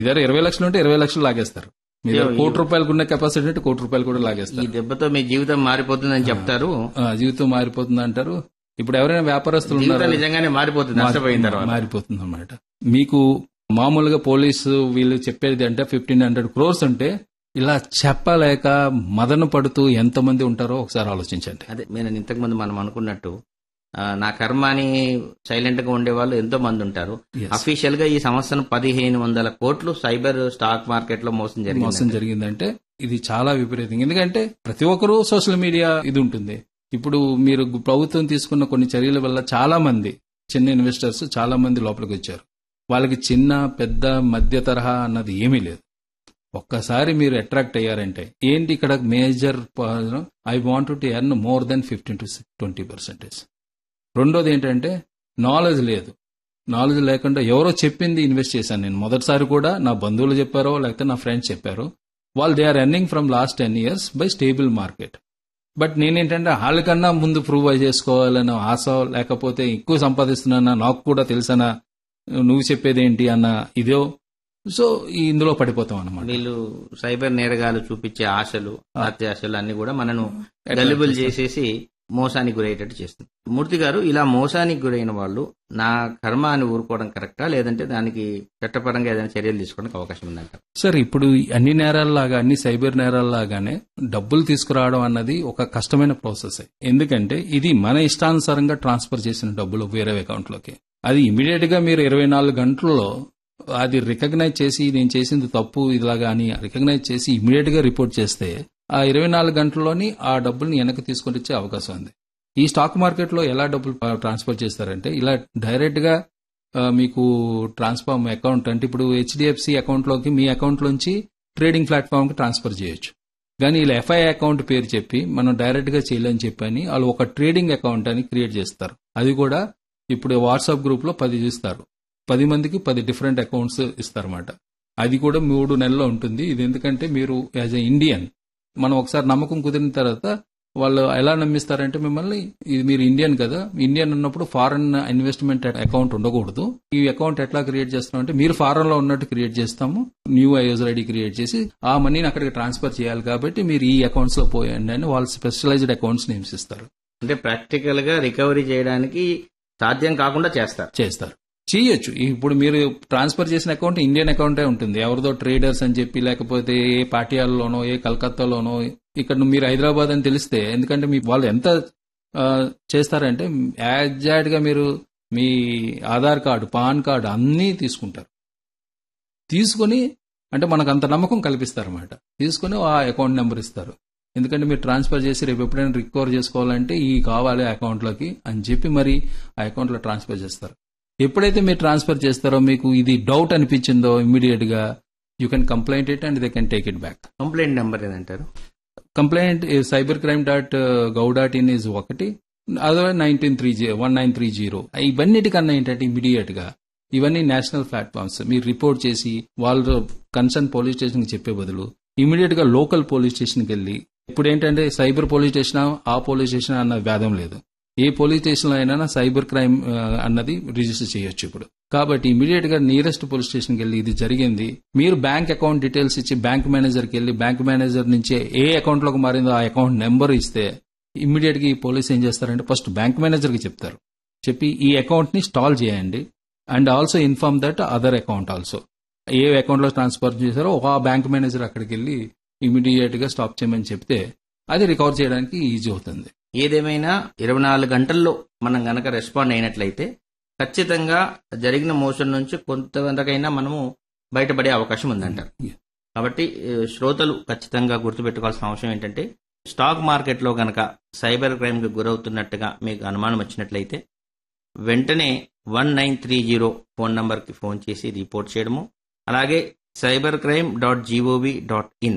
ఇదే ఇరవై లక్షలు ఉంటే ఇరవై లక్షలు లాగేస్తారు మీ దగ్గర అయ్యో, కోటి రూపాయలకు ఉన్న కెపాసిటీ అంటే కోటి రూపాయలు కూడా ఈ లాగేస్తారు దెబ్బతో మీ జీవితం మారిపోతుందని చెప్తారు ఆ, జీవితం మారిపోతుంది అంటారు ఇప్పుడు ఎవరైనా వ్యాపారస్తులు జీవితం ఉన్నారా నిజంగానే మారిపోతుంది నష్టపోయిన తర్వాత మారిపోతుంది అనమాట మీకు మామూలుగా పోలీసు వీళ్ళు చెప్పేది అంటే ఫిఫ్టీన్ హండ్రెడ్ క్రోర్స్ అంటే ఇలా చెప్పలేక మదన పడుతూ ఎంతమంది ఉంటారో ఒకసారి ఆలోచించండి అదే నేను ఇంతకు ముందు మనం అనుకున్నట్టు ఆ, నా కర్మ అని సైలెంట్ గా ఉండే వాళ్ళు ఎంతో మంది ఉంటారు Yes. అఫీషియల్ గా ఈ సంవత్సరం పదిహేను వందల కోట్లు సైబర్ స్టాక్ మార్కెట్ లో మోసం మోసం జరిగింది జరిగిందంటే ఇది చాలా విపరీతం ఎందుకంటే ప్రతి ఒక్కరూ సోషల్ మీడియా ఇది ఉంటుంది ఇప్పుడు మీరు ప్రభుత్వం తీసుకున్న కొన్ని చర్యల వల్ల చాలా మంది చిన్న ఇన్వెస్టర్స్ చాలా మంది లోపలికి వచ్చారు వాళ్ళకి చిన్న పెద్ద మధ్య తరహా అన్నది ఏమీ లేదు ఒక్కసారి మీరు అట్రాక్ట్ అయ్యారంటే ఏంటి ఇక్కడ major I want to earn more then fifteen to twenty percentage రెండోది ఏంటంటే నాలెడ్జ్ లేదు నాలెడ్జ్ లేకుండా ఎవరో చెప్పింది ఇన్వెస్ట్ చేశాను నేను మొదటిసారి కూడా నా బంధువులు చెప్పారో లేకపోతే నా ఫ్రెండ్స్ చెప్పారు వాళ్ళు they are earning from last ten years by stable market but నేనేంటంటే వాళ్ళకన్నా ముందు ప్రూవ్ చేసుకోవాలన్న ఆశ లేకపోతే ఎక్కువ సంపాదిస్తున్నానా నాకు కూడా తెలుసనా నువ్వు చెప్పేది ఏంటి అన్న ఇదో సో ఇందులో పడిపోతాం అన్నమాట వీళ్ళు సైబర్ నేరగాలు చూపించే ఆశలు అత్యాశలు అన్ని కూడా మనను గల్లిబుల్ చేసేసి మోసానికి గురయ్యేటట్టు చేస్తుంది మూర్తి గారు ఇలా మోసానికి గురైన వాళ్ళు నా కర్మ అని ఊరుకోవడం కరెక్టా లేదంటే దానికి చట్టపరంగా ఏదైనా చర్యలు తీసుకోవడానికి అవకాశం ఉందంట సార్ ఇప్పుడు ఈ అన్ని నేరాల్లాగా అన్ని సైబర్ నేరాల్లాగానే డబ్బులు తీసుకురావడం అన్నది ఒక కష్టమైన ప్రాసెస్ ఎందుకంటే ఇది మన ఇష్టానుసారంగా ట్రాన్స్ఫర్ చేసిన డబ్బులు వేరే అకౌంట్లోకి అది ఇమీడియట్ గా మీరు ఇరవై నాలుగు గంటల్లో అది రికగ్నైజ్ చేసి నేను చేసింది తప్పు ఇలాగా అని రికగ్నైజ్ చేసి ఇమీడియట్ గా రిపోర్ట్ చేస్తే ఆ ఇరవై నాలుగు గంటల్లోని ఆ డబ్బుల్ని వెనక్కి తీసుకొని వచ్చే అవకాశం ఉంది ఈ స్టాక్ మార్కెట్ లో ఎలా డబ్బులు ట్రాన్స్ఫర్ చేస్తారంటే ఇలా డైరెక్ట్ గా ఆ, మీకు ట్రాన్స్ఫార్మ్ అకౌంట్ అంటే ఇప్పుడు హెచ్డిఎఫ్సి అకౌంట్లోకి మీ అకౌంట్లోంచి ట్రేడింగ్ ప్లాట్ఫామ్కి ట్రాన్స్ఫర్ చేయొచ్చు కానీ ఇలా ఎఫ్ఐ అకౌంట్ పేరు చెప్పి మనం డైరెక్ట్ గా చేయలేని చెప్పని వాళ్ళు ఒక ట్రేడింగ్ అకౌంట్ అని క్రియేట్ చేస్తారు అది కూడా ఇప్పుడు వాట్సాప్ గ్రూప్ లో పది ఇస్తారు పది మందికి పది డిఫరెంట్ అకౌంట్స్ ఇస్తారన్నమాట అది కూడా మూడు నెలల్లో ఉంటుంది ఇది ఎందుకంటే మీరు యాజ్ ఎ ఇండియన్ మనం ఒకసారి నమ్మకం కుదిరిన తర్వాత వాళ్ళు ఎలా నమ్మిస్తారంటే మిమ్మల్ని ఇది మీరు ఇండియన్ కదా ఇండియన్ ఉన్నప్పుడు ఫారెన్ ఇన్వెస్ట్మెంట్ అకౌంట్ ఉండకూడదు ఈ అకౌంట్ ఎట్లా క్రియేట్ చేస్తాం అంటే మీరు ఫారెన్ లో ఉన్నట్టు క్రియేట్ చేస్తాము న్యూ యూజర్ ఐడి క్రియేట్ చేసి ఆ మనీని అక్కడికి ట్రాన్స్ఫర్ చేయాలి కాబట్టి మీరు ఈ అకౌంట్స్ లో పోయండి అని వాళ్ళు స్పెషలైజ్డ్ అకౌంట్స్ నేమ్స్ ఇస్తారు అంటే ప్రాక్టికల్ గా రికవరీ చేయడానికి సాధ్యం కాకుండా చేస్తారు చేస్తారు చేయొచ్చు ఇప్పుడు మీరు ట్రాన్స్ఫర్ చేసిన అకౌంట్ ఇండియన్ అకౌంటే ఉంటుంది ఎవరిదో ట్రేడర్స్ అని చెప్పి లేకపోతే ఏ పాటియాల్లోనో ఏ కలకత్తాలోనో ఇక్కడ మీరు హైదరాబాద్ అని తెలిస్తే ఎందుకంటే మీ వాళ్ళు ఎంత ఆ, చేస్తారంటే యాజాడ్ గా మీరు మీ ఆధార్ కార్డు పాన్ కార్డు అన్నీ తీసుకుంటారు తీసుకొని అంటే మనకు అంత నమ్మకం కల్పిస్తారన్నమాట తీసుకొని ఆ అకౌంట్ నెంబర్ ఇస్తారు ఎందుకంటే మీరు ట్రాన్స్ఫర్ చేసి రేపు ఎప్పుడైనా రికవర్ చేసుకోవాలంటే ఈ కావాలి అకౌంట్లోకి అని చెప్పి మరి ఆ అకౌంట్లో ట్రాన్స్ఫర్ చేస్తారు ఎప్పుడైతే మీరు ట్రాన్స్ఫర్ చేస్తారో మీకు ఇది డౌట్ అనిపించిందో ఇమ్మీడియట్ గా you can complaint it and they can take it back complaint number ఏదంటారు complaint cyber crime dot gov dot in is ఒకటి అదే nineteen three G one nine three zero ఇవన్నిటికన్నా ఏంటంటే ఇమీడియట్ గా ఇవన్నీ నేషనల్ ప్లాట్ఫామ్స్ మీరు report చేసి వాళ్ళు కన్సర్న్ పోలీస్ స్టేషన్ చెప్పే బదులు ఇమీడియట్ గా లోకల్ పోలీస్ స్టేషన్కి వెళ్ళి ఇప్పుడు ఏంటంటే సైబర్ పోలీస్ స్టేషన్ ఆ పోలీస్ స్టేషన్ అన్న భేదం లేదు ఏ పోలీస్ స్టేషన్ లో అయినా సైబర్ క్రైమ్ ఆ, అన్నది రిజిస్టర్ చేయొచ్చు ఇప్పుడు కాబట్టి ఇమీడియట్ గా నియరెస్ట్ పోలీస్ స్టేషన్ కి వెళ్ళి ఇది జరిగింది మీరు బ్యాంక్ అకౌంట్ డీటెయిల్స్ ఇచ్చి బ్యాంక్ మేనేజర్ కి వెళ్ళి బ్యాంక్ మేనేజర్ నుంచి ఏ అకౌంట్ లోకి మారిందో ఆ అకౌంట్ నెంబర్ ఇస్తే ఇమీడియట్ గా ఈ పోలీస్ ఏం చేస్తారంటే ఫస్ట్ బ్యాంక్ మేనేజర్ కి చెప్తారు చెప్పి ఈ అకౌంట్ ని స్టాల్ చేయండి and also inform that other account also ఏ అకౌంట్ లో ట్రాన్స్ఫర్ చేశారో ఆ బ్యాంక్ మేనేజర్ అక్కడికి వెళ్ళి ఇమీడియట్ గా స్టాప్ చేయమని చెప్తే అది రికవర్ చేయడానికి ఈజీ అవుతుంది ఏదేమైనా ఇరవై నాలుగు గంటల్లో మనం గనక రెస్పాండ్ అయినట్లయితే ఖచ్చితంగా జరిగిన మోసం నుంచి కొంతవరకైనా మనము బయటపడే అవకాశం ఉందంటారు Yeah. కాబట్టి ఏ, శ్రోతలు ఖచ్చితంగా గుర్తుపెట్టుకోవాల్సిన అవసరం ఏంటంటే స్టాక్ మార్కెట్లో గనక సైబర్ క్రైమ్కి గురవుతున్నట్టుగా మీకు అనుమానం వచ్చినట్లయితే వెంటనే one nine three zero phone నంబర్కి ఫోన్ చేసి రిపోర్ట్ చేయడము అలాగే cyber crime dot G O V dot in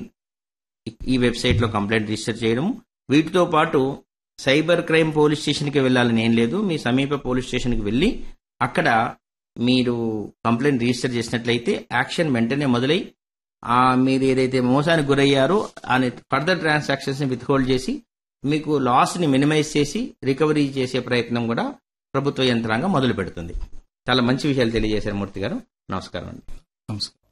ఈ వెబ్సైట్లో కంప్లైంట్ రిజిస్టర్ చేయడము వీటితో పాటు సైబర్ క్రైమ్ పోలీస్ స్టేషన్కి వెళ్ళాలని ఏం లేదు మీ సమీప పోలీస్ స్టేషన్కి వెళ్ళి అక్కడ మీరు కంప్లైంట్ రిజిస్టర్ చేసినట్లయితే యాక్షన్ వెంటనే మొదలై ఆ మీరు ఏదైతే మోసానికి గురయ్యారో అని ఫర్దర్ ట్రాన్సాక్షన్స్ ని విత్హోల్డ్ చేసి మీకు లాస్ ని మినిమైజ్ చేసి రికవరీ చేసే ప్రయత్నం కూడా ప్రభుత్వ యంత్రాంగం మొదలు పెడుతుంది చాలా మంచి విషయాలు తెలియజేశారు మూర్తి గారు నమస్కారం అండి నమస్కారం